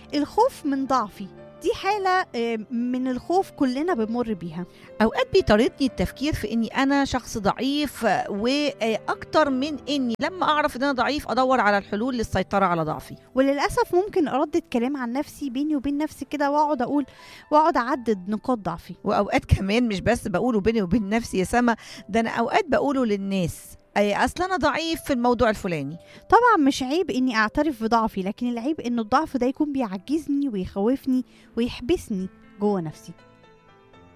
الخوف من ضعفي دي حالة آه، من الخوف كلنا بنمر بيها اوقات بيطاردني التفكير في اني انا شخص ضعيف آه، واكتر من اني لما اعرف ان انا ضعيف ادور على الحلول للسيطره على ضعفي وللأسف ممكن أردد كلام عن نفسي بيني وبين نفسي كده وأقعد أقول وأقعد أعدد نقاط ضعفي واوقات كمان مش بس بقوله بيني وبين نفسي يا سما ده انا اوقات بقوله للناس أي اصل انا ضعيف في الموضوع الفلاني طبعا مش عيب إني أعترف بضعفي لكن العيب إنه الضعف ده يكون بيعجزني ويخوفني ويحبسني جوه نفسي